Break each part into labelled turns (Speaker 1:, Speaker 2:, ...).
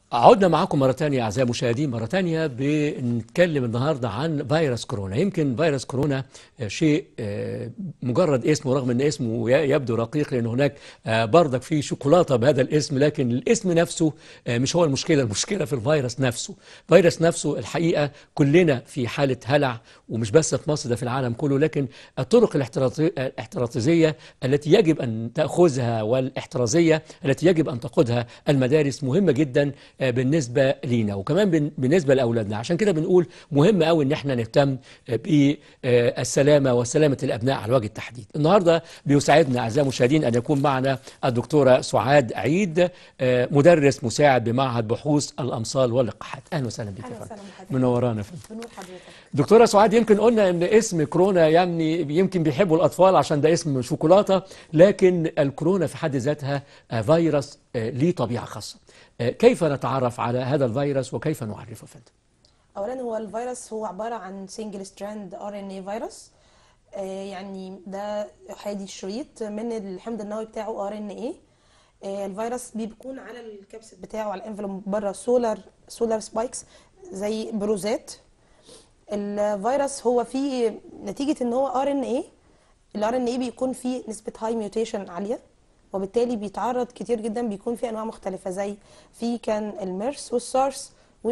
Speaker 1: عدنا معاكم مرة تانية أعزائي المشاهدين مرة تانية بنتكلم النهاردة عن فيروس كورونا يمكن فيروس كورونا شيء آه، مجرد اسم رغم أن اسمه ي- يبدو رقيق لأن هناك آه، بردك في شوكولاتة بهذا الاسم لكن الاسم نفسه آه، مش هو المشكلة المشكلة في الفيروس نفسه فيروس نفسه الحقيقة كلنا في حالة هلع ومش بس في مصر ده في العالم كله لكن الطرق الاحتراطي- الاحترازية التي يجب أن تأخذها والاحترازية التي يجب أن تقودها المدارس مهمة جدا آه، بالنسبة لينا وكمان بن- بالنسبة لأولادنا عشان كده بنقول مهم قوي أن احنا نهتم آه، بالسلامة وسلامة الأبناء على وجه التحديد النهاردة بيسعدنا أعزائي المشاهدين أن يكون معنا الدكتورة سعاد عيد آه، مدرس مساعد بمعهد بحوث الأمصال واللقاحات أهلا وسهلا بك يا
Speaker 2: أهلا
Speaker 1: فندم.
Speaker 2: وسهلا بحضرتك.
Speaker 1: منورانا يا فندم
Speaker 2: بنور حضرتك
Speaker 1: دكتورة سعاد يمكن قلنا ان اسم كورونا يعني يمكن بيحبوا الاطفال عشان ده اسم شوكولاتة لكن الكورونا في حد ذاتها آه، فيروس آه، ليه طبيعة خاصة آه، كيف نتعرف على هذا الفيروس وكيف نعرفه فندم
Speaker 2: اولا هو الفيروس هو عباره عن سنجل ستراند ار ان اي فيروس آه، يعني ده احادي الشريط من الحمض النووي بتاعه ار ان اي الفيروس بيكون على الكبسة بتاعه على الانفلوب بره سولار سولار سبايكس زي بروزات الفيروس هو فيه نتيجه ان هو ار ان اي الار ان اي بيكون فيه نسبه هاي ميوتيشن عاليه وبالتالي بيتعرض كتير جدا بيكون في انواع مختلفه زي في كان الميرس والسارس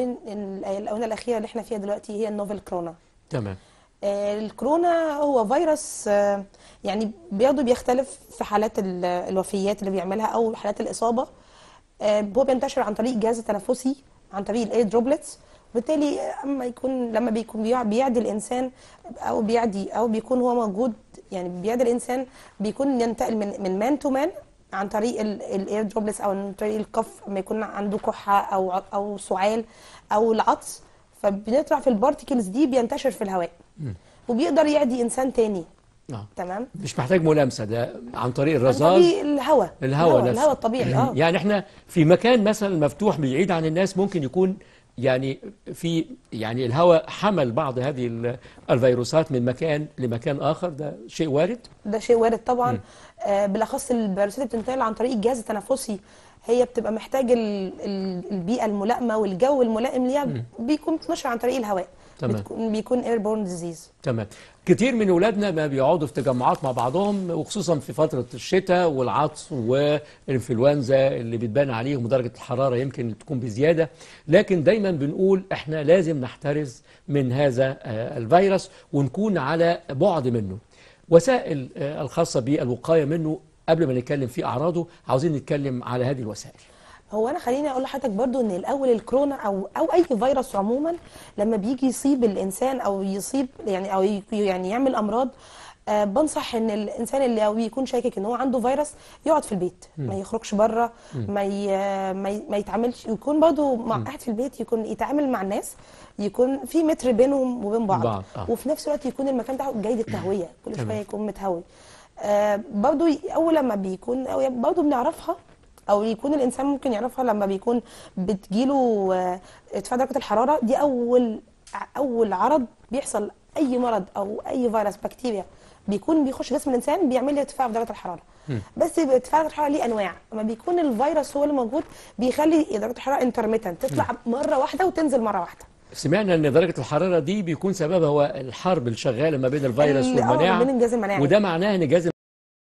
Speaker 2: والاونه الاخيره اللي احنا فيها دلوقتي هي النوفل كورونا
Speaker 1: تمام
Speaker 2: آه، الكورونا هو فيروس آه، يعني برضه بيختلف في حالات ال- الوفيات اللي بيعملها او حالات الاصابه آه، هو بينتشر عن طريق الجهاز التنفسي عن طريق الاير دروبلتس وبالتالي اما يكون لما بيكون بيع- بيعدي الانسان او بيعدي او بيكون هو موجود يعني بيعدي الانسان بيكون ينتقل من من مان تو مان عن طريق الاير دروبلتس او عن طريق الكف لما يكون عنده كحه او ع- او سعال او العطس فبنطلع في البارتيكلز دي بينتشر في الهواء وبيقدر يعدي انسان تاني
Speaker 1: آه.
Speaker 2: تمام
Speaker 1: مش محتاج ملامسة ده عن طريق
Speaker 2: عن
Speaker 1: الرذاذ
Speaker 2: طريق الهواء
Speaker 1: الهواء نفسه
Speaker 2: الهواء الطبيعي اه
Speaker 1: يعني احنا في مكان مثلا مفتوح بعيد عن الناس ممكن يكون يعني في يعني الهواء حمل بعض هذه ال- الفيروسات من مكان لمكان آخر ده شيء وارد
Speaker 2: ده شيء وارد طبعا آه بالاخص الفيروسات اللي بتنتقل عن طريق الجهاز التنفسي هي بتبقى محتاج ال- ال- البيئه الملائمه والجو الملائم ليها بيكون بتنشر عن طريق الهواء
Speaker 1: تمام.
Speaker 2: بتكون بيكون ايربورن ديزيز
Speaker 1: تمام كتير من ولادنا ما بيقعدوا في تجمعات مع بعضهم وخصوصا في فترة الشتاء والعطس والانفلونزا اللي بتبان عليهم ودرجة الحرارة يمكن تكون بزيادة لكن دايما بنقول احنا لازم نحترز من هذا آه، الفيروس ونكون على بعد منه وسائل آه، الخاصة بالوقاية منه قبل ما نتكلم في أعراضه عاوزين نتكلم على هذه الوسائل
Speaker 2: هو انا خليني اقول لحضرتك برضو ان الاول الكورونا او او اي فيروس عموما لما بيجي يصيب الانسان او يصيب يعني او ي- يعني يعمل امراض آه بنصح ان الانسان اللي او يكون شاكك ان هو عنده فيروس يقعد في البيت ما يخرجش بره ما ي... ما, ي... ما يتعاملش يكون برضو مع قاعد في البيت يكون يتعامل مع الناس يكون في متر بينهم وبين بعض,
Speaker 1: بعض، آه.
Speaker 2: وفي نفس الوقت يكون المكان بتاعه جيد التهويه كل
Speaker 1: تمام.
Speaker 2: شويه يكون متهوي آه برضو ي- اول لما بيكون او يعني برضو بنعرفها او يكون الانسان ممكن يعرفها لما بيكون بتجيله آه، ارتفاع درجه الحراره دي اول اول عرض بيحصل اي مرض او اي فيروس بكتيريا بيكون بيخش جسم الانسان بيعمل لي ارتفاع في درجه الحراره بس ارتفاع درجه الحراره ليه انواع لما بيكون الفيروس هو اللي موجود بيخلي درجه الحراره انترميتنت تطلع مره واحده وتنزل مره واحده
Speaker 1: سمعنا ان درجة الحرارة دي بيكون سببها هو الحرب الشغالة ما بين الفيروس
Speaker 2: ال- آه،
Speaker 1: والمناعة
Speaker 2: ما بين الجهاز المناعي
Speaker 1: وده معناه ان جهاز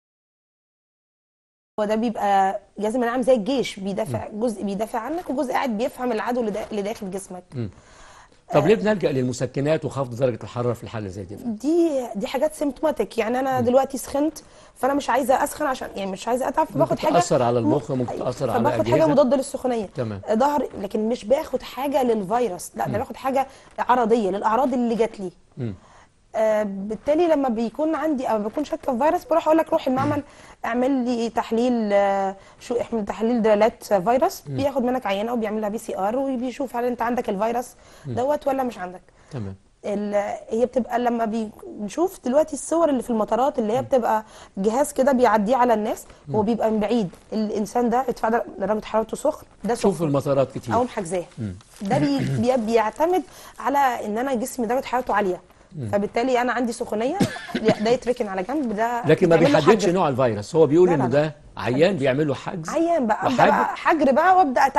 Speaker 2: هو ده بيبقى جهاز المناعه زي الجيش بيدافع جزء بيدافع عنك وجزء قاعد بيفهم العدو اللي دا- اللي داخل جسمك
Speaker 1: طب ليه بنلجأ للمسكنات وخفض درجة الحرارة في الحالة زي دي؟
Speaker 2: دي دي حاجات سيمتوماتيك يعني انا دلوقتي سخنت فانا مش عايزه اسخن عشان يعني مش عايزه اتعب فباخد
Speaker 1: ممكن
Speaker 2: حاجه
Speaker 1: تأثر على المخ،
Speaker 2: م-
Speaker 1: ممكن تأثر على
Speaker 2: فباخد حاجه
Speaker 1: أجهزة.
Speaker 2: مضاده للسخونيه
Speaker 1: تمام.
Speaker 2: ظهر لكن مش باخد حاجه للفيروس لا ده باخد حاجه عرضيه للاعراض اللي جات لي
Speaker 1: مم.
Speaker 2: آه بالتالي لما بيكون عندي او بكون شاكه في فيروس بروح اقول لك روح المعمل اعمل لي تحليل آه شو اعمل تحليل دلالات فيروس بياخد منك عينه وبيعمل لها بي سي ار وبيشوف هل انت عندك الفيروس دوت ولا مش عندك
Speaker 1: تمام
Speaker 2: ال- هي بتبقى لما بنشوف دلوقتي الصور اللي في المطارات اللي هي بتبقى جهاز كده بيعديه على الناس هو بيبقى من بعيد الانسان ده ارتفاع در- درجه حرارته سخن ده
Speaker 1: شوف
Speaker 2: سخن
Speaker 1: المطارات كتير
Speaker 2: او محجزاه ده بي بي بيعتمد على ان انا جسمي درجه حرارته عاليه فبالتالي انا عندي سخونيه ده يتركن على جنب ده
Speaker 1: لكن ما
Speaker 2: يتعمل له
Speaker 1: بيحددش
Speaker 2: حجر.
Speaker 1: نوع الفيروس هو بيقول
Speaker 2: لا،
Speaker 1: انه
Speaker 2: لا.
Speaker 1: ده عيان بيعمل له حجز
Speaker 2: عيان بقى ابدا
Speaker 1: وحجر.
Speaker 2: بقى حجر بقى وابدا اتابعه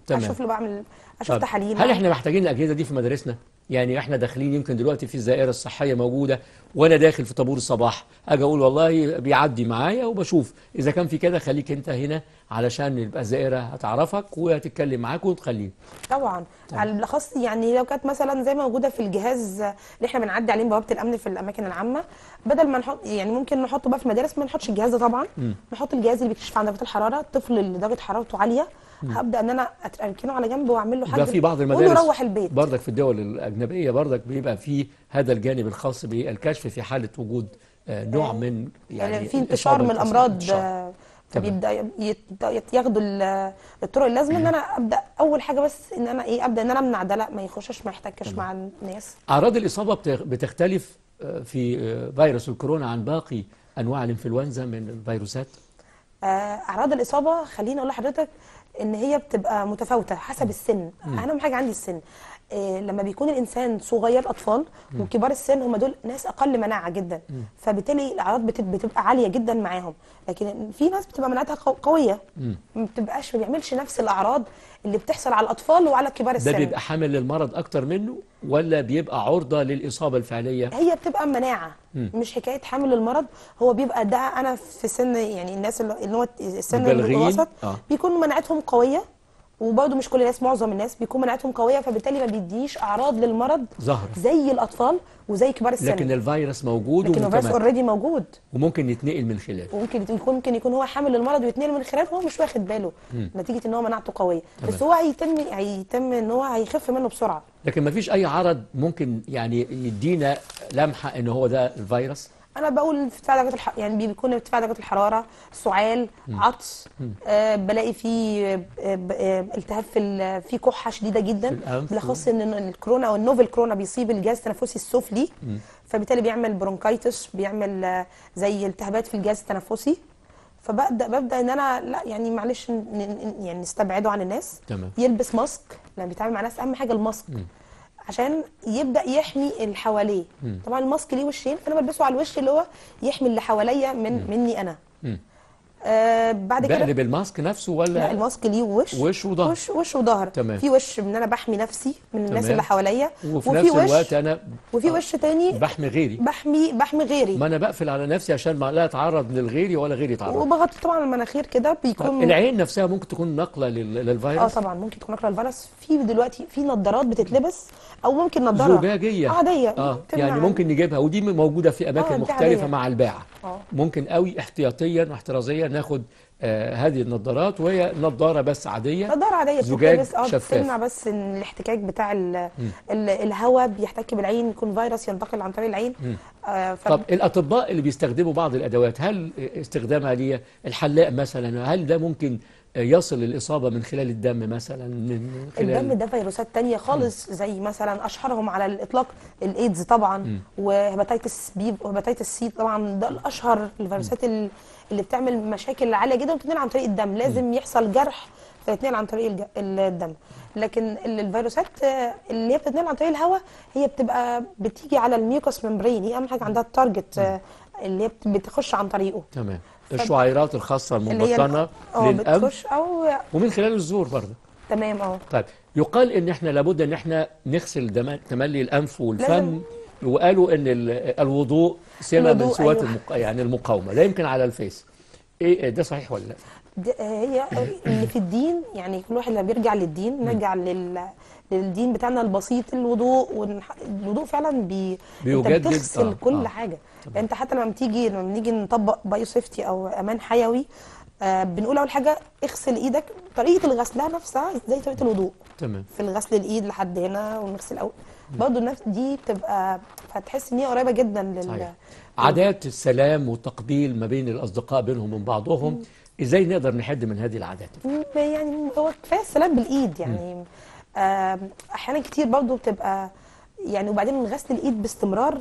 Speaker 1: تمام.
Speaker 2: اشوف له بعمل اشوف
Speaker 1: طب
Speaker 2: تحاليل
Speaker 1: هل احنا محتاجين الاجهزه دي في مدارسنا؟ يعني احنا داخلين يمكن دلوقتي في الزائره الصحيه موجوده وانا داخل في طابور الصباح اجي اقول والله بيعدي معايا وبشوف اذا كان في كده خليك انت هنا علشان يبقى الزائره هتعرفك وهتتكلم معاك وتخليه
Speaker 2: طبعا على بالاخص يعني لو كانت مثلا زي ما موجوده في الجهاز اللي احنا بنعدي عليه بوابه الامن في الاماكن العامه بدل ما نحط يعني ممكن نحطه بقى في المدارس ما نحطش الجهاز ده طبعا نحط الجهاز اللي بيكشف عن درجه الحراره الطفل اللي درجه حرارته عاليه هبدا ان انا أت- اركنه على جنب واعمل له
Speaker 1: ده
Speaker 2: حاجه
Speaker 1: في بعض
Speaker 2: وأقول
Speaker 1: المدارس
Speaker 2: له روح البيت
Speaker 1: برضك في الدول الاجنبيه برضك بيبقى في هذا الجانب الخاص بالكشف في حاله وجود آه، نوع من
Speaker 2: يعني
Speaker 1: يعني
Speaker 2: في انتشار من
Speaker 1: إصابة
Speaker 2: الامراض
Speaker 1: انتشار.
Speaker 2: آه،
Speaker 1: تمام.
Speaker 2: فبيبدا يت- يت- ياخدوا ال- الطرق اللازمه ان انا ابدا اول حاجه بس ان انا ايه ابدا ان انا امنع ده لا ما يخشش ما يحتكش مع الناس
Speaker 1: اعراض الاصابه بتخ- بتختلف آه، في آه، فيروس الكورونا عن باقي انواع الانفلونزا من الفيروسات
Speaker 2: آه، اعراض الاصابه خليني اقول لحضرتك ان هي بتبقى متفاوته حسب السن اهم حاجه عندي السن آه، لما بيكون الانسان صغير اطفال وكبار السن هم دول ناس اقل مناعه جدا فبالتالي الاعراض بت- بتبقى عاليه جدا معاهم لكن في ناس بتبقى مناعتها قو- قويه ما بتبقاش ما بيعملش نفس الاعراض اللي بتحصل على الاطفال وعلى كبار
Speaker 1: ده
Speaker 2: السن
Speaker 1: بيبقى حامل للمرض اكتر منه ولا بيبقى عرضه للاصابه الفعليه
Speaker 2: هي بتبقى مناعه مش حكايه حمل المرض هو بيبقى ده انا في سن يعني الناس اللي اللي هو السن
Speaker 1: مبالغين.
Speaker 2: الوسط
Speaker 1: آه.
Speaker 2: بيكون مناعتهم قويه وبرضه مش كل الناس معظم الناس بيكون مناعتهم قويه فبالتالي ما بيديش اعراض للمرض
Speaker 1: ظهر
Speaker 2: زي الاطفال وزي كبار السن
Speaker 1: لكن الفيروس موجود
Speaker 2: لكن الفيروس
Speaker 1: ومتمكن
Speaker 2: اوريدي موجود
Speaker 1: وممكن يتنقل من خلاله
Speaker 2: وممكن يكون ممكن يكون هو حامل المرض ويتنقل من خلاله وهو مش واخد باله نتيجه ان هو مناعته قويه بس هو هيتم هيتم ان هو هيخف منه بسرعه
Speaker 1: لكن ما فيش اي عرض ممكن يعني يدينا لمحه ان هو ده الفيروس
Speaker 2: انا بقول ارتفاع درجه الح... يعني بيكون ارتفاع درجه الحراره سعال عطس آه بلاقي في آه ب- آه التهاب في ال- في كحه شديده جدا
Speaker 1: في الأنف.
Speaker 2: بالاخص ان إن الكورونا او النوفل كورونا بيصيب الجهاز التنفسي السفلي فبالتالي بيعمل برونكايتس بيعمل آه زي التهابات في الجهاز التنفسي فببدا ببدا ان انا لا يعني معلش ن- ن- يعني نستبعده عن الناس
Speaker 1: تمام.
Speaker 2: يلبس ماسك لما بيتعامل مع ناس اهم حاجه الماسك عشان يبدا يحمي اللي حواليه طبعا الماسك ليه وشين انا بلبسه على الوش اللي هو يحمي اللي حواليا من مني انا
Speaker 1: مم.
Speaker 2: آه بعد كده
Speaker 1: بقلب الماسك نفسه
Speaker 2: لا
Speaker 1: ولا
Speaker 2: الماسك ليه وش
Speaker 1: وش وظهر.
Speaker 2: وش وش وظهر
Speaker 1: تمام.
Speaker 2: في وش ان انا بحمي نفسي من الناس
Speaker 1: تمام.
Speaker 2: اللي حواليا
Speaker 1: وفي نفس
Speaker 2: وش
Speaker 1: الوقت انا
Speaker 2: وفي وش تاني
Speaker 1: بحمي غيري
Speaker 2: بحمي بحمي غيري
Speaker 1: ما انا بقفل على نفسي عشان ما لا اتعرض للغيري ولا غيري يتعرض
Speaker 2: وبغطي طبعا المناخير كده
Speaker 1: طب
Speaker 2: بيكون
Speaker 1: العين نفسها ممكن تكون نقله لل-
Speaker 2: اه
Speaker 1: للفيروس
Speaker 2: طبعا ممكن تكون اقرا الفيروس في دلوقتي في نظارات بتتلبس او ممكن نظاره
Speaker 1: زجاجيه
Speaker 2: عاديه
Speaker 1: اه
Speaker 2: تمنع
Speaker 1: يعني ممكن نجيبها ودي موجوده في اماكن
Speaker 2: آه، دي
Speaker 1: مختلفه
Speaker 2: عادية.
Speaker 1: مع الباعه
Speaker 2: اه
Speaker 1: ممكن قوي احتياطيا واحترازيا ناخد آه هذه النظارات وهي نظاره بس عاديه
Speaker 2: نظارة عادية
Speaker 1: زجاج
Speaker 2: بتتلبس اه
Speaker 1: شفاف.
Speaker 2: بتمنع بس ان الاحتكاك بتاع ال ال الهواء بيحتك بالعين يكون فيروس ينتقل عن طريق العين آه ف...
Speaker 1: طب الاطباء اللي بيستخدموا بعض الادوات هل استخدامها ليه الحلاق مثلا هل ده ممكن يصل الاصابه من خلال الدم مثلا من خلال
Speaker 2: الدم ده فيروسات تانية خالص زي مثلا اشهرهم على الاطلاق الايدز طبعا وهيباتيتس بي وهيباتيتس سي طبعا ده الاشهر الفيروسات ال- اللي بتعمل مشاكل عاليه جدا وبتتنقل عن طريق الدم لازم يحصل جرح فيتنقل عن طريق الج- الدم لكن ال- الفيروسات آه، اللي هي بتتنقل عن طريق الهواء هي بتبقى بتيجي على الميوكس ممبرين هي اهم حاجه عندها التارجت آه، اللي هي بت- بتخش عن طريقه
Speaker 1: تمام الشعيرات الخاصه
Speaker 2: اللي هي
Speaker 1: المبطنه
Speaker 2: اه
Speaker 1: للانف
Speaker 2: بتخش او
Speaker 1: ومن خلال الزور برضه
Speaker 2: تمام اه
Speaker 1: طيب يقال ان احنا لابد ان احنا نغسل دم- تملي الانف والفم
Speaker 2: لازم.
Speaker 1: وقالوا ان ال- الوضوء سمه من
Speaker 2: الوضوء،
Speaker 1: سوات
Speaker 2: أيوة.
Speaker 1: المق... يعني المقاومه ده يمكن على الفيس ايه ده صحيح ولا لا
Speaker 2: د- هي اللي في الدين يعني كل واحد لما بيرجع للدين نرجع لل للدين بتاعنا البسيط الوضوء والح- الوضوء فعلا بي
Speaker 1: بيجدد،
Speaker 2: انت بتغسل
Speaker 1: آه،
Speaker 2: كل
Speaker 1: آه.
Speaker 2: حاجه انت حتى لما بتيجي لما بنيجي نطبق بايو سيفتي او امان حيوي آه بنقول اول حاجه اغسل ايدك طريقه الغسلها نفسها زي طريقه الوضوء
Speaker 1: تمام
Speaker 2: في الغسل الايد لحد هنا ونغسل أول برضه النفس دي بتبقى فتحس ان هي قريبه جدا لل
Speaker 1: صحيح عادات السلام والتقبيل ما بين الاصدقاء بينهم وبين بعضهم ازاي نقدر نحد من هذه العادات
Speaker 2: م- يعني هو كفايه السلام بالايد يعني آم، احيانا كتير برضو بتبقى يعني وبعدين غسل الايد باستمرار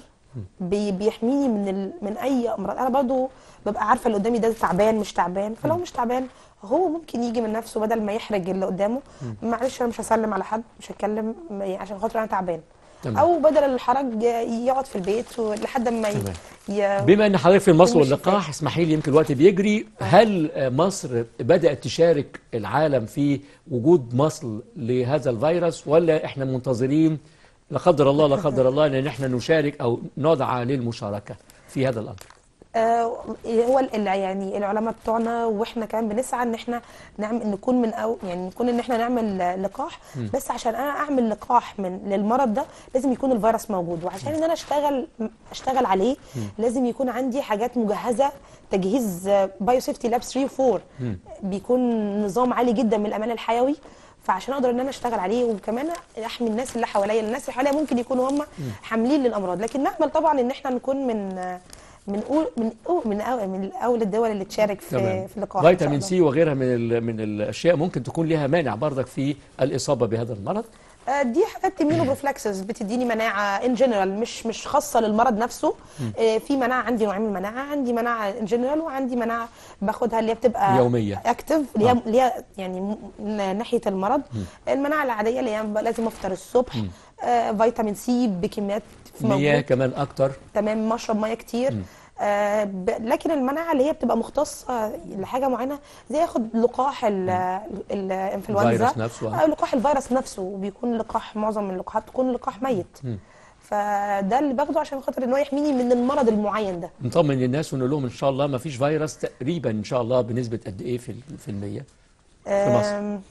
Speaker 2: بي بيحميني من ال... من اي امراض انا برضو ببقى عارفه اللي قدامي ده تعبان مش تعبان فلو مش تعبان هو ممكن يجي من نفسه بدل ما يحرج اللي قدامه معلش انا مش هسلم على حد مش هتكلم م- عشان خاطر انا تعبان
Speaker 1: تمام.
Speaker 2: او بدل الحرج يقعد في البيت لحد ما ي...
Speaker 1: تمام.
Speaker 2: ي...
Speaker 1: بما ان حضرتك في مصر
Speaker 2: يكون مش
Speaker 1: واللقاح اسمحي لي يمكن الوقت بيجري هل مصر بدأت تشارك العالم في وجود مصل لهذا الفيروس ولا احنا منتظرين لا قدر الله لا قدر الله ان احنا نشارك او ندعى للمشاركة في هذا الامر
Speaker 2: آه، هو ال- ال- يعني العلماء بتوعنا واحنا كمان بنسعى ان احنا نعمل نكون من أو يعني نكون ان احنا نعمل آه، لقاح بس عشان انا اعمل لقاح من للمرض ده لازم يكون الفيروس موجود وعشان ان انا اشتغل اشتغل عليه لازم يكون عندي حاجات مجهزه تجهيز بايو سيفتي لاب 3 و 4 بيكون نظام عالي جدا من الامان الحيوي فعشان اقدر ان انا اشتغل عليه وكمان احمي الناس اللي حواليا الناس اللي حواليا ممكن يكونوا هم حاملين للامراض لكن نامل طبعا ان احنا نكون من من أول من أول من أول من اول الدول اللي تشارك في
Speaker 1: تمام
Speaker 2: في اللقاح إن شاء
Speaker 1: فيتامين
Speaker 2: الله.
Speaker 1: سي وغيرها من ال- من الاشياء ممكن تكون لها مانع برضك في الاصابة بهذا المرض
Speaker 2: آه، دي حاجات immunoprophylaxis بتديني مناعه ان جنرال مش مش خاصه للمرض نفسه آه، في مناعه عندي نوعين من المناعه عندي مناعه ان جنرال وعندي مناعه باخدها اللي هي بتبقى
Speaker 1: يومية.
Speaker 2: اكتف اللي هي اللي هي يعني م- من ناحيه المرض المناعه العاديه اللي هي بقى لازم افطر الصبح آه، فيتامين سي بكميات
Speaker 1: مياه
Speaker 2: موجود
Speaker 1: كمان اكتر
Speaker 2: تمام مشرب ميه كتير آه ب... لكن المناعه اللي هي بتبقى مختصه لحاجه معينه زي ياخد لقاح ال- ال- الانفلونزا
Speaker 1: الفيروس نفسه، آه.
Speaker 2: او لقاح الفيروس نفسه وبيكون لقاح معظم اللقاحات تكون لقاح ميت فده اللي باخده عشان خاطر ان هو يحميني من المرض المعين ده
Speaker 1: نطمن الناس ونقول لهم ان شاء الله ما فيش فيروس تقريبا ان شاء الله بنسبة قد ايه في ال- في المية مصر.
Speaker 2: آم،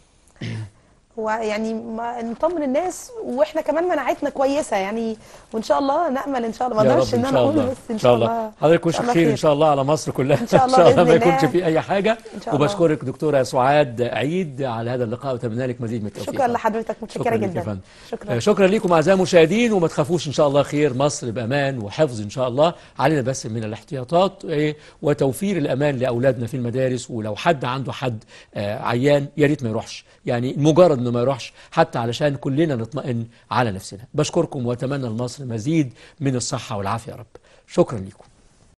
Speaker 2: ويعني ما نطمن الناس واحنا كمان مناعتنا كويسه يعني وان شاء الله نامل ان شاء الله ما
Speaker 1: يا
Speaker 2: اقدرش
Speaker 1: رب
Speaker 2: ان
Speaker 1: ان
Speaker 2: انا
Speaker 1: شاء
Speaker 2: اقول
Speaker 1: الله
Speaker 2: بس
Speaker 1: ان شاء الله حضرتك
Speaker 2: إن
Speaker 1: وشك
Speaker 2: شاء الله
Speaker 1: خير ان
Speaker 2: خير.
Speaker 1: شاء الله على مصر كلها
Speaker 2: إن شاء الله بإذن
Speaker 1: ما يكونش
Speaker 2: الله.
Speaker 1: في اي حاجه
Speaker 2: إن شاء الله.
Speaker 1: وبشكرك دكتوره سعاد عيد على هذا اللقاء واتمنى لك مزيد من التوفيق
Speaker 2: شكرا لحضرتك متشكره
Speaker 1: ليك يا
Speaker 2: جدا
Speaker 1: فندم.
Speaker 2: شكرا
Speaker 1: آه، شكرا لكم اعزائي المشاهدين وما تخافوش ان شاء الله خير مصر بامان وحفظ ان شاء الله علينا بس من الاحتياطات آه، وتوفير الامان لاولادنا في المدارس ولو حد عنده حد آه، عيان يا ريت ما يروحش يعني مجرد انه ما يروحش حتى علشان كلنا نطمئن على نفسنا بشكركم واتمنى لمصر مزيد من الصحه والعافيه يا رب شكرا لكم